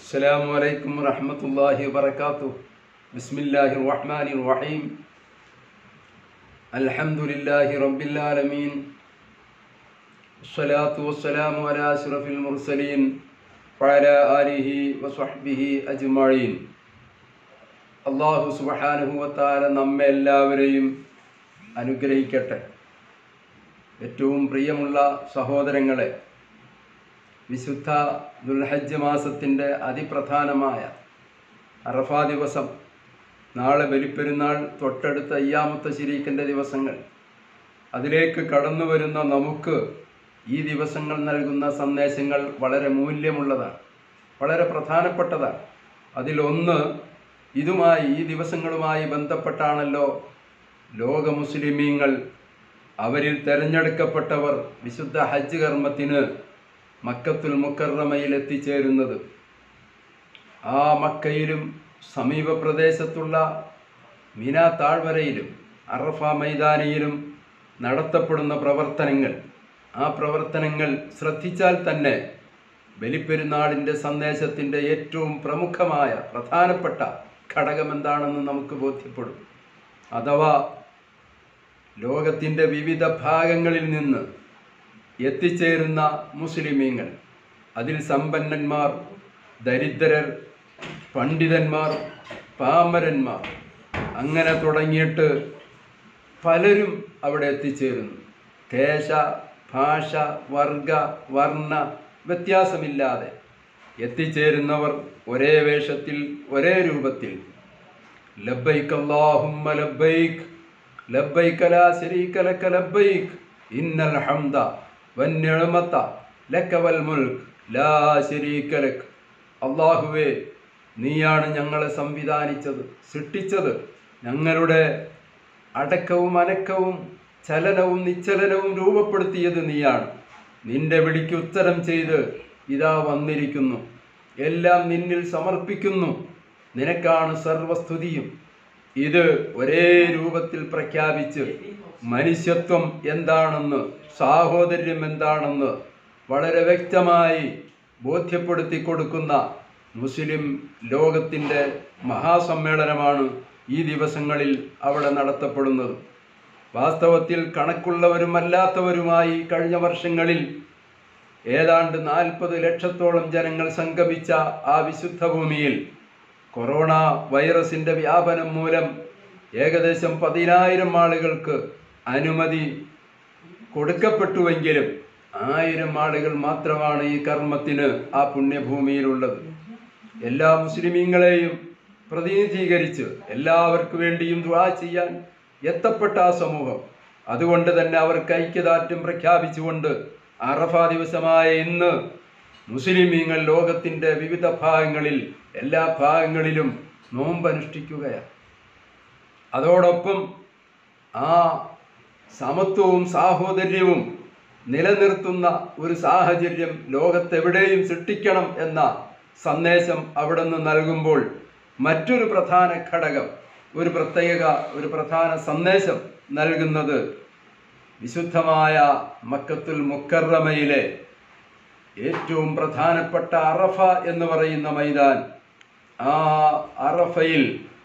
السلام عليكم ورحمة الله وبركاته بسم الله الرحمن الرحيم الحمد لله رب العالمين الصلاة والسلام على أشرف المرسلين وعلى آله وصحبه أجمعين അള്ളാഹു സുബഹാനുഭവത്താല നമ്മെ എല്ലാവരെയും അനുഗ്രഹിക്കട്ടെ ഏറ്റവും പ്രിയമുള്ള സഹോദരങ്ങളെ വിശുദ്ധ ദുൽഹജ്ജ് മാസത്തിൻ്റെ അതിപ്രധാനമായ അറഫാ ദിവസം നാളെ ബലിപ്പെരുന്നാൾ തൊട്ടടുത്ത അയ്യാമത്തെ ശരീക്കിൻ്റെ ദിവസങ്ങൾ അതിലേക്ക് കടന്നു വരുന്ന നമുക്ക് ഈ ദിവസങ്ങൾ നൽകുന്ന സന്ദേശങ്ങൾ വളരെ മൂല്യമുള്ളതാണ് വളരെ പ്രധാനപ്പെട്ടതാണ് അതിലൊന്ന് ഇതുമായി ഈ ദിവസങ്ങളുമായി ബന്ധപ്പെട്ടാണല്ലോ ലോക മുസ്ലിമീങ്ങൾ അവരിൽ തെരഞ്ഞെടുക്കപ്പെട്ടവർ വിശുദ്ധ ഹജ്ജ് കർമ്മത്തിന് മക്കത്തുൽ മുക്കറമയിൽ എത്തിച്ചേരുന്നത് ആ മക്കയിലും സമീപ പ്രദേശത്തുള്ള മിന താഴ്വരയിലും അറഫ മൈതാനിയിലും നടത്തപ്പെടുന്ന പ്രവർത്തനങ്ങൾ ആ പ്രവർത്തനങ്ങൾ ശ്രദ്ധിച്ചാൽ തന്നെ ബലിപ്പെരുന്നാളിൻ്റെ സന്ദേശത്തിൻ്റെ ഏറ്റവും പ്രമുഖമായ പ്രധാനപ്പെട്ട ഘടകം എന്താണെന്ന് നമുക്ക് ബോധ്യപ്പെടും അഥവാ ലോകത്തിൻ്റെ വിവിധ ഭാഗങ്ങളിൽ നിന്ന് എത്തിച്ചേരുന്ന മുസ്ലിമീങ്ങൾ അതിൽ സമ്പന്നന്മാർ ദരിദ്രർ പണ്ഡിതന്മാർ പാമരന്മാർ അങ്ങനെ തുടങ്ങിയിട്ട് പലരും അവിടെ എത്തിച്ചേരുന്നു ദേശ ഭാഷ വർഗ വർണ്ണ വ്യത്യാസമില്ലാതെ എത്തിച്ചേരുന്നവർ ഒരേ വേഷത്തിൽ ഒരേ രൂപത്തിൽ ലബ്ബൈക്ക് അല്ലാഹുമ്മ ലബ്ബൈക്ക് ലബ്ബൈക ലാ ശരീക ലക ലബ്ബൈക്ക് ഇന്നൽ ഹംദ വന്നിഅമത ലക വൽ മുൽക്ക് ലാ ശരീക ലക് അല്ലാഹുവേ നീയാണ് ഞങ്ങളെ സംവിധാനിച്ചത് സൃഷ്ടിച്ചത് ഞങ്ങളുടെ അടക്കവും അനക്കവും ചലനവും നിശ്ചലനവും രൂപപ്പെടുത്തിയത് നീയാണ് നിന്റെ വിളിക്ക് ഉത്തരം ചെയ്ത് ഇതാ വന്നിരിക്കുന്നു എല്ലാം നിന്നിൽ സമർപ്പിക്കുന്നു നിനക്കാണ് സർവസ്തുതിയും ഇത് ഒരേ രൂപത്തിൽ പ്രഖ്യാപിച്ച് മനുഷ്യത്വം എന്താണെന്ന് സാഹോദര്യം എന്താണെന്ന് വളരെ വ്യക്തമായി ബോധ്യപ്പെടുത്തി കൊടുക്കുന്ന മുസ്ലിം ലോകത്തിൻ്റെ മഹാസമ്മേളനമാണ് ഈ ദിവസങ്ങളിൽ അവിടെ നടത്തപ്പെടുന്നത് വാസ്തവത്തിൽ കണക്കുള്ളവരും അല്ലാത്തവരുമായി കഴിഞ്ഞ വർഷങ്ങളിൽ ഏതാണ്ട് നാൽപ്പത് ലക്ഷത്തോളം ജനങ്ങൾ സംഗമിച്ച ആ വിശുദ്ധ ഭൂമിയിൽ കൊറോണ വൈറസിൻ്റെ വ്യാപനം മൂലം ഏകദേശം പതിനായിരം ആളുകൾക്ക് അനുമതി കൊടുക്കപ്പെട്ടുവെങ്കിലും ആയിരം ആളുകൾ മാത്രമാണ് ഈ കർമ്മത്തിന് ആ പുണ്യഭൂമിയിലുള്ളത് എല്ലാ മുസ്ലിമീങ്ങളെയും പ്രതിനിധീകരിച്ച് എല്ലാവർക്കു വേണ്ടിയും ദുആ ചെയ്യാൻ എത്തപ്പെട്ട ആ സമൂഹം അതുകൊണ്ട് തന്നെ അവർക്ക് ഐക്യദാർഢ്യം പ്രഖ്യാപിച്ചുകൊണ്ട് അറഫ ദിവസമായ ഇന്ന് മുസ്ലിമീങ്ങൾ ലോകത്തിൻ്റെ വിവിധ ഭാഗങ്ങളിൽ എല്ലാ ഭാഗങ്ങളിലും നോമ്പനുഷ്ഠിക്കുകയാണ് അതോടൊപ്പം ആ സമത്വവും സാഹോദര്യവും നിലനിർത്തുന്ന ഒരു സാഹചര്യം ലോകത്തെവിടെയും സൃഷ്ടിക്കണം എന്ന സന്ദേശം അവിടെ നിന്ന് നൽകുമ്പോൾ മറ്റൊരു പ്രധാന ഘടകം ഒരു പ്രത്യേക ഒരു പ്രധാന സന്ദേശം നൽകുന്നത് വിശുദ്ധമായ മക്കത്തുൽ മുക്കറമയിലെ ഏറ്റവും പ്രധാനപ്പെട്ട അറഫ എന്ന് പറയുന്ന മൈതാൻ ആ അറഫയിൽ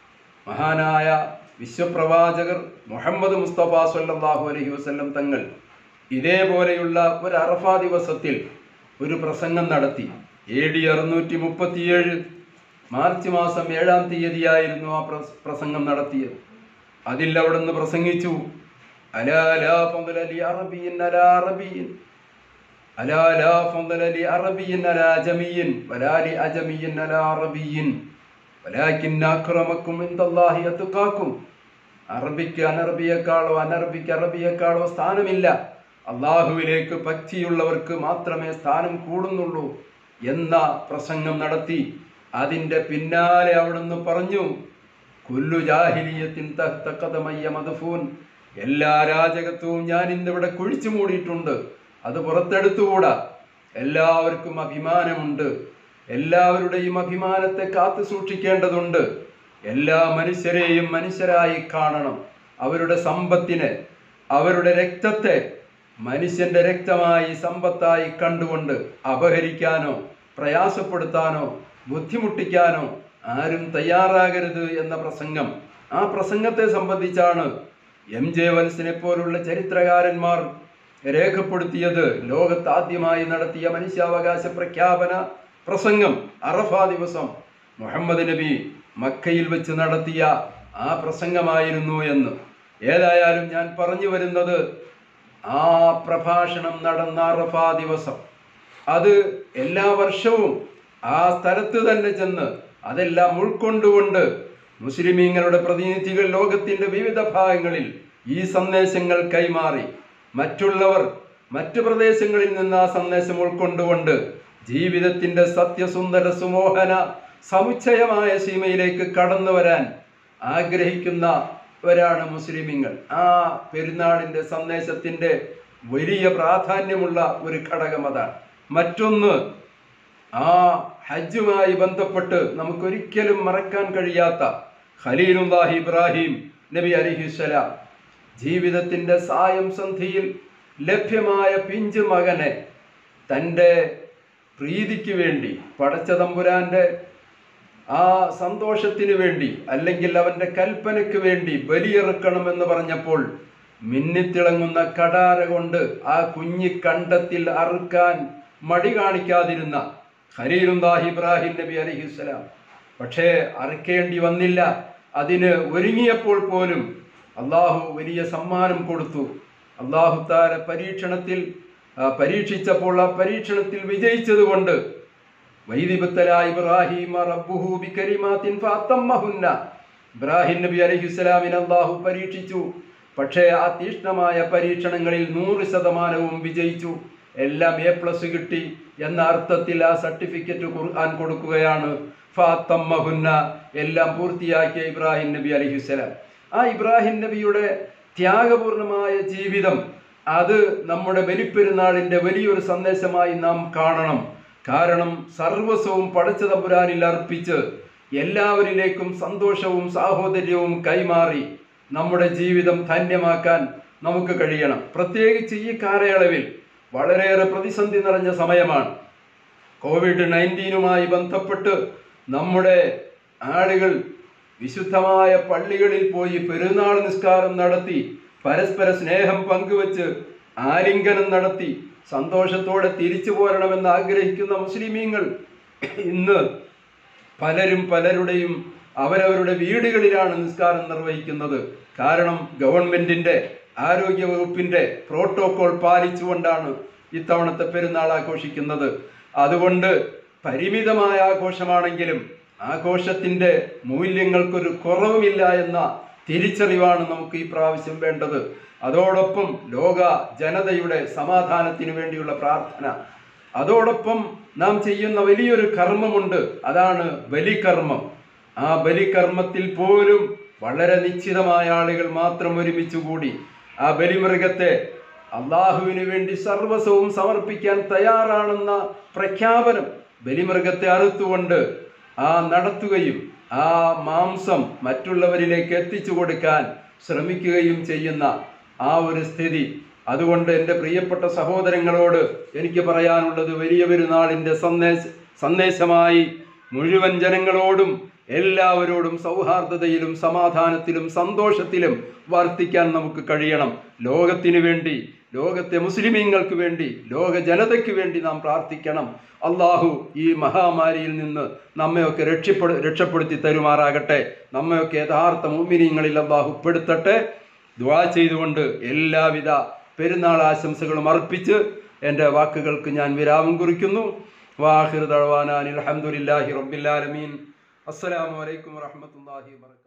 മഹാനായ വിശ്വപ്രവാചകർ മുഹമ്മദ് മുസ്തഫ സല്ലല്ലാഹു അലൈഹി വസല്ലം തങ്ങൾ ഇതേപോലെയുള്ള ഒരു അറഫ ദിവസത്തിൽ ഒരു പ്രസംഗം നടത്തി എ ഡി അറുന്നൂറ്റി മുപ്പത്തിയേഴ് മാർച്ച് മാസം ഏഴാം തീയതിയായിരുന്നു ആ പ്രസ- പ്രസംഗം നടത്തിയത് അതിൽ അവിടുന്ന് പ്രസംഗിച്ചു അലാ ലാ ഫضل لعربي على عربي ألا لا فضل لعربي على عجمي ولا لعجمي على عربي ولكن أكرمكم عند الله أتقاكم അറബിക്ക് അനറബിയേക്കാളോ അനറബിക്ക് അറബിയേക്കാളോ സ്ഥാനമില്ല അള്ളാഹുവിലേക്ക് ഭക്തിയുള്ളവർക്ക് മാത്രമേ സ്ഥാനം കൂടുന്നുള്ളൂ എന്ന പ്രസംഗം നടത്തി അതിൻ്റെ പിന്നാലെ അവിടുന്ന് പറഞ്ഞു കുല്ലു ജാഹിലിയത്തിൻ തഖ്തഖദമയ്യ മദ്ഫൂൻ എല്ലാ രാജകത്വവും ഞാൻ ഇന്നിവിടെ കുഴിച്ചു മൂടിയിട്ടുണ്ട് അത് പുറത്തെടുത്തുകൂടാ എല്ലാവർക്കും അഭിമാനമുണ്ട് എല്ലാവരുടെയും അഭിമാനത്തെ കാത്തു സൂക്ഷിക്കേണ്ടതുണ്ട് എല്ലാ മനുഷ്യരെയും മനുഷ്യരായി കാണണം അവരുടെ സമ്പത്തിനെ അവരുടെ രക്തത്തെ മനുഷ്യന്റെ രക്തമായി സമ്പത്തായി കണ്ടുകൊണ്ട് അപഹരിക്കാനോ പ്രയാസപ്പെടുത്താനോ ബുദ്ധിമുട്ടിക്കാനോ ആരും തയ്യാറാകരുത് എന്ന പ്രസംഗം ആ പ്രസംഗത്തെ സംബന്ധിച്ചാണ് എം ജെ വത്സനെ പോലുള്ള ചരിത്രകാരന്മാർ രേഖപ്പെടുത്തിയത് ലോകത്താദ്യമായി നടത്തിയ മനുഷ്യാവകാശ പ്രഖ്യാപന പ്രസംഗം അറഫ ദിവസം മുഹമ്മദ് നബി മക്കയിൽ വെച്ച് നടത്തിയ ആ പ്രസംഗമായിരുന്നു എന്ന് ഏതായാലും ഞാൻ പറഞ്ഞു വരുന്നത് ആ പ്രഭാഷണം നടന്ന അറഫ ദിവസം അത് എല്ലാ വർഷവും ആ സ്ഥലത്ത് തന്നെ ചെന്ന് അതെല്ലാം ഉൾക്കൊണ്ടുകൊണ്ട് മുസ്ലിമീങ്ങളുടെ പ്രതിനിധികൾ ലോകത്തിന്റെ വിവിധ ഭാഗങ്ങളിൽ ഈ സന്ദേശങ്ങൾ കൈമാറി മറ്റുള്ളവർ മറ്റു പ്രദേശങ്ങളിൽ നിന്ന് ആ സന്ദേശം ഉൾക്കൊണ്ടുകൊണ്ട് ജീവിതത്തിന്റെ സത്യസുന്ദര സുമോഹന സമുച്ചയമായ സീമയിലേക്ക് കടന്നു വരാൻ ആഗ്രഹിക്കുന്നവരാണ് മുസ്ലിമീങ്ങൾ ആ പെരുന്നാളിന്റെ സന്ദേശത്തിന്റെ വലിയ പ്രാധാന്യമുള്ള ഒരു ഘടകം അതാണ് മറ്റൊന്ന് ആ ഹജ്ജുമായി ബന്ധപ്പെട്ട് നമുക്കൊരിക്കലും മറക്കാൻ കഴിയാത്ത ഖലീലുല്ലാഹി ഇബ്രാഹിം നബി അലിഹിസ്സലാം ജീവിതത്തിന്റെ സായം സന്ധിയിൽ ലഭ്യമായ പിഞ്ചു മകനെ തൻ്റെ പ്രീതിക്ക് വേണ്ടി പടച്ച തമ്പുരാന്റെ ആ സന്തോഷത്തിന് വേണ്ടി അല്ലെങ്കിൽ അവന്റെ കൽപ്പനയ്ക്ക് വേണ്ടി ബലിയെറുക്കണമെന്ന് പറഞ്ഞപ്പോൾ മിന്നിത്തിളങ്ങുന്ന കടാര കൊണ്ട് ആ കുഞ്ഞി കണ്ടത്തിൽ അറുക്കാൻ മടി കാണിക്കാതിരുന്ന ഖലീലുല്ലാഹി ഇബ്രാഹിം നബി അലഹിസ്സലാം പക്ഷേ അറുക്കേണ്ടി വന്നില്ല അതിന് ഒരുങ്ങിയപ്പോൾ പോലും അള്ളാഹു വലിയ സമ്മാനം കൊടുത്തു അള്ളാഹു താര പരീക്ഷണത്തിൽ ആ, പരീക്ഷിച്ചപ്പോൾ ആ പരീക്ഷണത്തിൽ വിജയിച്ചതുകൊണ്ട് വൈദിബത്തല ഇബ്രാഹിം റബ്ബുഹു ബികലിമാത്തിൻ ഫഅത്തമ്മഹുന്ന ഇബ്രാഹിം നബി അലൈഹിസ്സലാമിനെ അള്ളാഹു പരീക്ഷിച്ചു പക്ഷേ ആ തീഷ്ണമായ പരീക്ഷണങ്ങളിൽ നൂറ് ശതമാനവും വിജയിച്ചു എല്ലാം എ പ്ലസ് കിട്ടി എന്ന അർത്ഥത്തിൽ ആ സർട്ടിഫിക്കറ്റ് ഖുർആൻ കൊടുക്കുകയാണ് ഫാത്തമ്മഹുന്ന എല്ലാം പൂർത്തിയാക്കിയ ഇബ്രാഹിം നബി അലൈഹിസ്സലാം ആ ഇബ്രാഹിം നബിയുടെ ത്യാഗപൂർണമായ ജീവിതം അത് നമ്മുടെ ബലിപ്പെരുന്നാളിന്റെ വലിയൊരു സന്ദേശമായി നാം കാണണം കാരണം സർവസ്വവും പടച്ച തമ്പുരാനിൽ അർപ്പിച്ച് എല്ലാവരിലേക്കും സന്തോഷവും സാഹോദര്യവും കൈമാറി നമ്മുടെ ജീവിതം ധന്യമാക്കാൻ നമുക്ക് കഴിയണം പ്രത്യേകിച്ച് ഈ കാലയളവിൽ വളരെയേറെ പ്രതിസന്ധി നിറഞ്ഞ സമയമാണ് കോവിഡ് നയൻറ്റീനുമായി ബന്ധപ്പെട്ട് നമ്മുടെ ആളുകൾ വിശുദ്ധമായ പള്ളികളിൽ പോയി പെരുന്നാൾ നിസ്കാരം നടത്തി പരസ്പര സ്നേഹം പങ്കുവച്ച് ആലിംഗനം നടത്തി സന്തോഷത്തോടെ തിരിച്ചു പോരണമെന്ന് ആഗ്രഹിക്കുന്ന മുസ്ലിമീങ്ങൾ ഇന്ന് പലരും പലരുടെയും അവരവരുടെ വീടുകളിലാണ് നിസ്കാരം നിർവഹിക്കുന്നത് കാരണം ഗവൺമെന്റിന്റെ ആരോഗ്യ വകുപ്പിന്റെ പ്രോട്ടോകോൾ പാലിച്ചുകൊണ്ടാണ് ഇത്തവണത്തെ പെരുന്നാൾ ആഘോഷിക്കുന്നത് അതുകൊണ്ട് പരിമിതമായ ആഘോഷമാണെങ്കിലും ആഘോഷത്തിന്റെ മൂല്യങ്ങൾക്കൊരു കുറവുമില്ല എന്ന തിരിച്ചറിവാണ് നമുക്ക് ഈ പ്രാവശ്യം വേണ്ടത് അതോടൊപ്പം ലോക ജനതയുടെ സമാധാനത്തിന് വേണ്ടിയുള്ള പ്രാർത്ഥന അതോടൊപ്പം നാം ചെയ്യുന്ന വലിയൊരു കർമ്മമുണ്ട് അതാണ് ബലികർമ്മം ആ ബലികർമ്മത്തിൽ പോലും വളരെ നിശ്ചിതമായ ആളുകൾ മാത്രം ഒരുമിച്ച് കൂടി ആ ബലിമൃഗത്തെ അള്ളാഹുവിന് വേണ്ടി സർവസ്വവും സമർപ്പിക്കാൻ തയ്യാറാണെന്ന പ്രഖ്യാപനം ബലിമൃഗത്തെ അറുത്തുകൊണ്ട് ആ നടത്തുകയും ആ മാംസം മറ്റുള്ളവരിലേക്ക് എത്തിച്ചു കൊടുക്കാൻ ശ്രമിക്കുകയും ചെയ്യുന്ന ആ ഒരു സ്ഥിതി അതുകൊണ്ട് എൻ്റെ പ്രിയപ്പെട്ട സഹോദരങ്ങളോട് എനിക്ക് പറയാനുള്ളത് വലിയ പെരുന്നാളിൻ്റെ സന്ദേശ സന്ദേശമായി മുഴുവൻ ജനങ്ങളോടും എല്ലാവരോടും സൗഹാർദ്ദതയിലും സമാധാനത്തിലും സന്തോഷത്തിലും വർത്തിക്കാൻ നമുക്ക് കഴിയണം ലോകത്തിനു വേണ്ടി ലോകത്തെ മുസ്ലിമീങ്ങൾക്ക് വേണ്ടി ലോക ജനതയ്ക്ക് വേണ്ടി നാം പ്രാർത്ഥിക്കണം അള്ളാഹു ഈ മഹാമാരിയിൽ നിന്ന് നമ്മയൊക്കെ രക്ഷപ്പെടു രക്ഷപ്പെടുത്തി തരുമാറാകട്ടെ നമ്മയൊക്കെ യഥാർത്ഥ മുമിനിങ്ങളിൽ അള്ളാഹു പെടുത്തട്ടെ ദ്വാ ചെയ്തുകൊണ്ട് എല്ലാവിധ പെരുന്നാൾ ആശംസകളും അർപ്പിച്ച് എൻ്റെ വാക്കുകൾക്ക് ഞാൻ വിരാമം കുറിക്കുന്നു വാഹിർ തഴവാനാൻ അലഹമുല്ലാഹി റബ്ബില്ലാലമീൻ അസ്സലാമു അലൈക്കും വറഹമത്തല്ലാഹി വാബർക്കാത്തു